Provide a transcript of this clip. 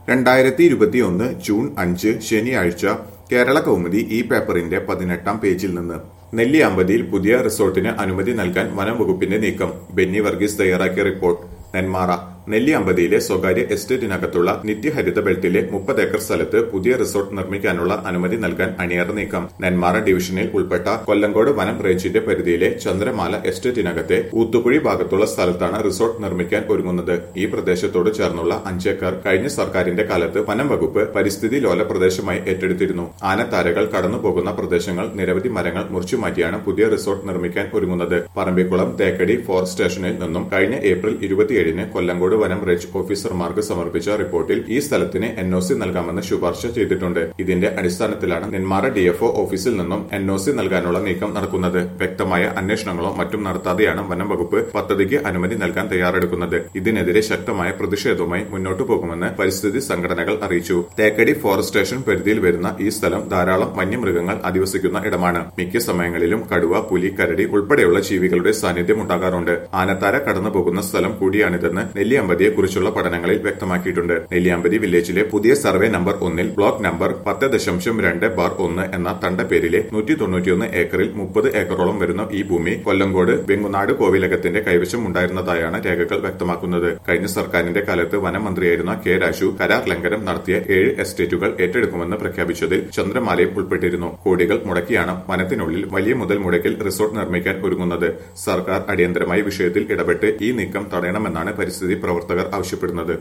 രണ്ടായിരത്തി ഇരുപത്തിയൊന്ന് ജൂൺ അഞ്ച് ശനിയാഴ്ച കേരള കൗമുദി ഈ പേപ്പറിന്റെ പതിനെട്ടാം പേജിൽ നിന്ന് നെല്ലിയാമ്പതിയിൽ പുതിയ റിസോർട്ടിന് അനുമതി നൽകാൻ വനം വകുപ്പിന്റെ നീക്കം ബെന്നി വർഗീസ് തയ്യാറാക്കിയ റിപ്പോർട്ട് നെന്മാറ നെല്ലിയാമ്പതിയിലെ സ്വകാര്യ എസ്റ്റേറ്റിനകത്തുള്ള നിത്യഹരിത ബെൽറ്റിലെ മുപ്പത് ഏക്കർ സ്ഥലത്ത് പുതിയ റിസോർട്ട് നിർമ്മിക്കാനുള്ള അനുമതി നൽകാൻ അണിയറ നീക്കം നെന്മാറ ഡിവിഷനിൽ ഉൾപ്പെട്ട കൊല്ലങ്കോട് വനം റേഞ്ചിന്റെ പരിധിയിലെ ചന്ദ്രമാല എസ്റ്റേറ്റിനകത്തെ ഊത്തുകുഴി ഭാഗത്തുള്ള സ്ഥലത്താണ് റിസോർട്ട് നിർമ്മിക്കാൻ ഒരുങ്ങുന്നത് ഈ പ്രദേശത്തോട് ചേർന്നുള്ള അഞ്ചേക്കർ കഴിഞ്ഞ സർക്കാരിന്റെ കാലത്ത് വനം വകുപ്പ് പരിസ്ഥിതി ലോല പ്രദേശമായി ഏറ്റെടുത്തിരുന്നു ആനത്താരകൾ കടന്നുപോകുന്ന പ്രദേശങ്ങൾ നിരവധി മരങ്ങൾ മുറിച്ചുമാറ്റിയാണ് പുതിയ റിസോർട്ട് നിർമ്മിക്കാൻ ഒരുങ്ങുന്നത് പറമ്പിക്കുളം തേക്കടി ഫോറസ്റ്റ് സ്റ്റേഷനിൽ നിന്നും കഴിഞ്ഞ ഏപ്രിൽ ഇരുപത്തിയേഴിന് കൊല്ലങ്കോട് വനം റേഞ്ച് ഓഫീസർമാർക്ക് സമർപ്പിച്ച റിപ്പോർട്ടിൽ ഈ സ്ഥലത്തിന് എൻ ഒ സി നൽകാമെന്ന് ശുപാർശ ചെയ്തിട്ടുണ്ട് ഇതിന്റെ അടിസ്ഥാനത്തിലാണ് നെന്മാറ ഡിഎഫ്ഒ ഓഫീസിൽ നിന്നും എൻ ഒ സി നൽകാനുള്ള നീക്കം നടക്കുന്നത് വ്യക്തമായ അന്വേഷണങ്ങളോ മറ്റും നടത്താതെയാണ് വനം വകുപ്പ് പദ്ധതിക്ക് അനുമതി നൽകാൻ തയ്യാറെടുക്കുന്നത് ഇതിനെതിരെ ശക്തമായ പ്രതിഷേധവുമായി മുന്നോട്ടു പോകുമെന്ന് പരിസ്ഥിതി സംഘടനകൾ അറിയിച്ചു തേക്കടി ഫോറസ്റ്റ് സ്റ്റേഷൻ പരിധിയിൽ വരുന്ന ഈ സ്ഥലം ധാരാളം വന്യമൃഗങ്ങൾ അധിവസിക്കുന്ന ഇടമാണ് മിക്ക സമയങ്ങളിലും കടുവ പുലി കരടി ഉൾപ്പെടെയുള്ള ജീവികളുടെ സാന്നിധ്യം ഉണ്ടാകാറുണ്ട് ആനത്താര കടന്നുപോകുന്ന സ്ഥലം കൂടിയാണിതെന്ന് നെല്ലിയാമ്പതിയെ കുറിച്ചുള്ള പഠനങ്ങളിൽ വ്യക്തമാക്കിയിട്ടുണ്ട് നെല്ലിയാമ്പതി വില്ലേജിലെ പുതിയ സർവേ നമ്പർ ഒന്നിൽ ബ്ലോക്ക് നമ്പർ പത്ത് ദശാംശം രണ്ട് ബാർ ഒന്ന് എന്ന തണ്ട പേരിലെ നൂറ്റി തൊണ്ണൂറ്റിയൊന്ന് ഏക്കറിൽ മുപ്പത് ഏക്കറോളം വരുന്ന ഈ ഭൂമി കൊല്ലങ്കോട് വെങ്ങുനാട് കോവിലകത്തിന്റെ കൈവശം ഉണ്ടായിരുന്നതായാണ് രേഖകൾ വ്യക്തമാക്കുന്നത് കഴിഞ്ഞ സർക്കാരിന്റെ കാലത്ത് വനമന്ത്രിയായിരുന്ന കെ രാജു കരാർ ലംഘനം നടത്തിയ ഏഴ് എസ്റ്റേറ്റുകൾ ഏറ്റെടുക്കുമെന്ന് പ്രഖ്യാപിച്ചതിൽ ചന്ദ്രമാലയും ഉൾപ്പെട്ടിരുന്നു കോടികൾ മുടക്കിയാണ് വനത്തിനുള്ളിൽ വലിയ മുതൽ മുടക്കിൽ റിസോർട്ട് നിർമ്മിക്കാൻ ഒരുങ്ങുന്നത് സർക്കാർ അടിയന്തരമായി വിഷയത്തിൽ ഇടപെട്ട് ഈ നീക്കം തടയണമെന്നാണ് പരിസ്ഥിതി പ്രവർത്തകർ ആവശ്യപ്പെടുന്നത്